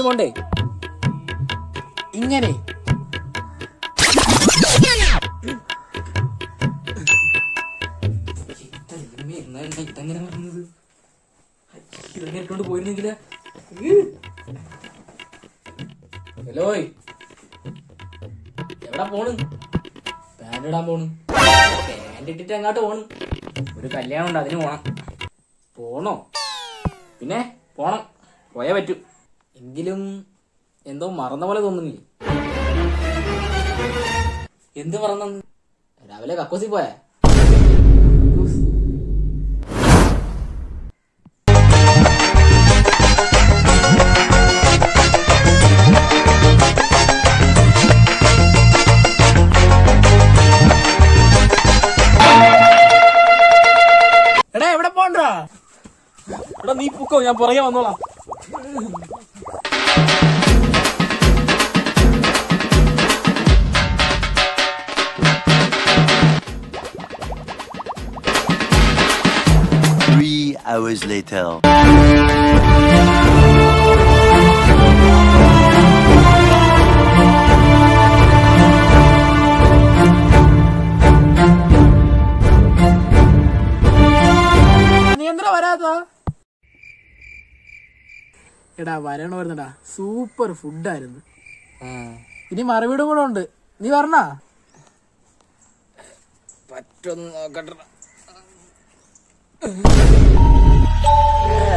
പോണ്ടേ ഇങ്ങനെ ഇതെങ്ങനെ പറഞ്ഞത് ഇതെങ്ങനെ ഇട്ടോണ്ട് പോയിരുന്നെങ്കില് ഹലോയ് എവിടെ പോണ് പാൻറ് ഇടാൻ പോണ് പാൻറ് ഇട്ടിട്ട് അങ്ങോട്ട് പോണ് ഒരു കല്യാണം ഉണ്ട് അതിന് പോണം പോണോ പിന്നെ പോണം പോയേ പറ്റൂ എങ്കിലും എന്തോ മറന്ന പോലെ തോന്നുന്നില്ലേ എന്ത് മറന്നു രാവിലെ കക്കോസി പോയാ എടാ എവിടെ പോണ്ടാ എടാ നീ പൂക്കോ ഞാൻ പുറകെ വന്നോളാം Three hours later. നീ എന്താ വരാത്ത എടാ വരണമായിരുന്നടാ സൂപ്പർ ഫുഡായിരുന്നു ഇനി മറുവീടും കൂടെ ഉണ്ട് നീ പറഞ്ഞാ പറ്റൊന്ന് നോക്കട്ടെ